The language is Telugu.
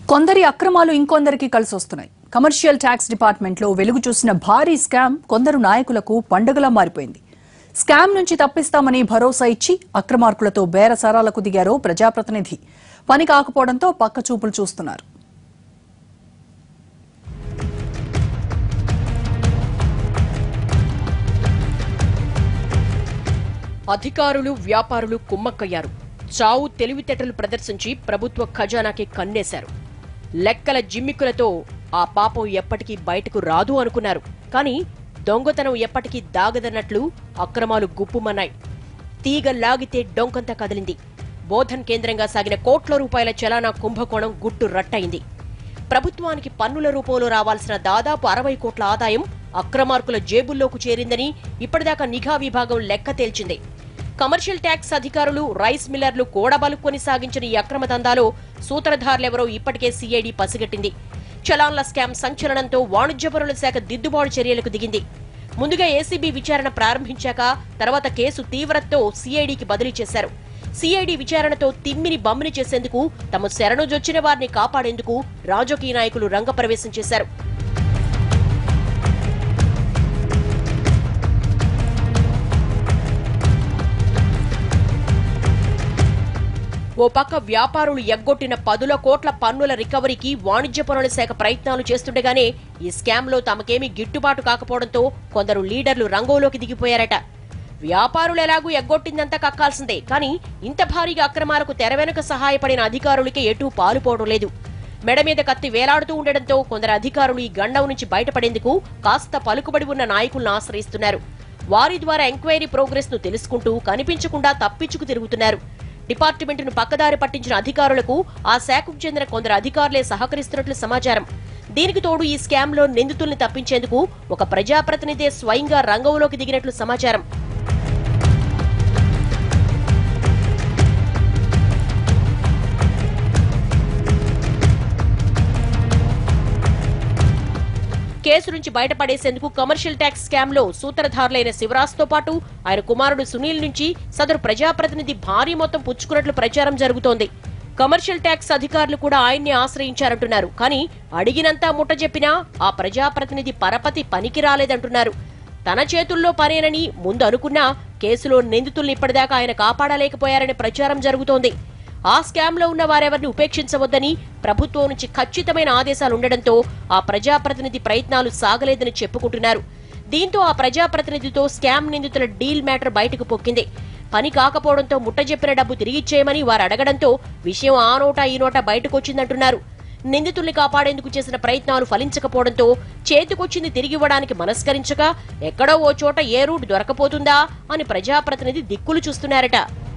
కొందరి అక్రమాలు ఇంకొందరికి కలిసొస్తున్నాయి కమర్షియల్ ట్యాక్స్ డిపార్ట్మెంట్లో వెలుగు చూసిన భారీ స్కామ్ కొందరు నాయకులకు పండుగలా మారిపోయింది స్కామ్ నుంచి తప్పిస్తామని భరోసా ఇచ్చి అక్రమార్కులతో బేరసారాలకు దిగారో ప్రజాప్రతినిధి పని కాకపోవడంతో పక్క చూపులు చూస్తున్నారు అధికారులు వ్యాపారులు కుమ్మక్కయ్యారు చావు తెలివితేటలు ప్రదర్శించి ప్రభుత్వ ఖజానాకి కన్నేశారు లెక్కల జిమ్మికులతో ఆ పాపం ఎప్పటికీ బయటకు రాదు అనుకున్నారు కానీ దొంగతనం ఎప్పటికీ దాగదన్నట్లు అక్రమాలు గుప్పుమన్నాయి తీగ లాగితే డొంకంతా కదిలింది బోధన్ కేంద్రంగా సాగిన కోట్ల రూపాయల చలానా కుంభకోణం గుట్టు రట్టయింది ప్రభుత్వానికి పన్నుల రూపంలో రావాల్సిన దాదాపు అరవై కోట్ల ఆదాయం అక్రమార్కుల జేబుల్లోకి చేరిందని ఇప్పటిదాకా నిఘా విభాగం లెక్క తేల్చింది కమర్షియల్ ట్యాక్స్ అధికారులు రైస్ మిల్లర్లు కూడబలుక్కొని సాగించిన ఈ అక్రమ దందాలో సూత్రధారులెవరో ఇప్పటికే సీఐడి పసిగట్టింది చలాన్ల స్కామ్ సంచలనంతో వాణిజ్య పనుల శాఖ దిద్దుబాటు చర్యలకు దిగింది ముందుగా ఏసీబీ విచారణ ప్రారంభించాక తర్వాత కేసు తీవ్రతతో సీఐడికి బదిలీ చేశారు సీఐడి విచారణతో తిమ్మిని బమ్మిని చేసేందుకు తమ శరణుజొచ్చిన వారిని కాపాడేందుకు రాజకీయ నాయకులు రంగప్రవేశం చేశారు ఓ పక్క వ్యాపారులు ఎగ్గొట్టిన పదుల కోట్ల పన్నుల రికవరీకి వాణిజ్య పనుల శాఖ ప్రయత్నాలు చేస్తుండగానే ఈ స్కామ్ లో తమకేమీ గిట్టుబాటు కాకపోవడంతో కొందరు లీడర్లు రంగంలోకి దిగిపోయారట వ్యాపారులు ఎలాగూ ఎగ్గొట్టిందంతా కక్కాల్సిందే కానీ ఇంత భారీగా అక్రమాలకు తెర వెనుక సహాయపడిన అధికారులకి ఎటూ పాలుపోవడం లేదు మెడ మీద కత్తి వేలాడుతూ ఉండడంతో కొందరు అధికారులు ఈ గండం నుంచి బయటపడేందుకు కాస్త పలుకుబడి ఉన్న నాయకులను ఆశ్రయిస్తున్నారు వారి ద్వారా ఎంక్వైరీ ప్రోగ్రెస్ ను తెలుసుకుంటూ కనిపించకుండా తప్పించుకు తిరుగుతున్నారు డిపార్ట్మెంటును పక్కదారి పట్టించిన అధికారులకు ఆ శాఖకు చెందిన కొందరు అధికారులే సహకరిస్తున్నట్లు సమాచారం దీనికి తోడు ఈ స్కామ్ లో నిందితుల్ని తప్పించేందుకు ఒక ప్రజాప్రతినిధే స్వయంగా రంగంలోకి దిగినట్లు సమాచారం కేసు నుంచి బయటపడేసేందుకు కమర్షియల్ ట్యాక్స్ స్కామ్ లో సూత్రధారులైన శివరాజ్ తో పాటు ఆయన కుమారుడు సునీల్ నుంచి సదరు ప్రజాప్రతినిధి భారీ మొత్తం పుచ్చుకున్నట్లు ప్రచారం జరుగుతోంది కమర్షియల్ ట్యాక్స్ అధికారులు కూడా ఆయన్ని ఆశ్రయించారంటున్నారు కానీ అడిగినంతా ముట్ట చెప్పినా ఆ ప్రజాప్రతినిధి పరపతి పనికి రాలేదంటున్నారు తన చేతుల్లో పనేనని ముందు అనుకున్నా కేసులో నిందితుల్ని ఇప్పటిదాకా ఆయన కాపాడలేకపోయారనే ప్రచారం జరుగుతోంది ఆ స్కామ్ లో ఉన్న వారెవరిని ఉపేక్షించవద్దని ప్రభుత్వం నుంచి ఖచ్చితమైన ఆదేశాలు ఉండడంతో ఆ ప్రజాప్రతినిధి ప్రయత్నాలు సాగలేదని చెప్పుకుంటున్నారు దీంతో ఆ ప్రజాప్రతినిధితో స్కామ్ నిందితుల డీల్ మ్యాటర్ బయటకు పొక్కింది పని కాకపోవడంతో ముట్టజెప్పిన డబ్బు తిరిగిచ్చేయమని వారు అడగడంతో విషయం ఆ నోటా ఈ నోటా బయటకొచ్చిందంటున్నారు నిందితుల్ని కాపాడేందుకు చేసిన ప్రయత్నాలు ఫలించకపోవడంతో చేతికొచ్చింది తిరిగివ్వడానికి మనస్కరించగా ఎక్కడో ఓ చోట ఏ రూట్ దొరకపోతుందా అని ప్రజాప్రతినిధి దిక్కులు చూస్తున్నారట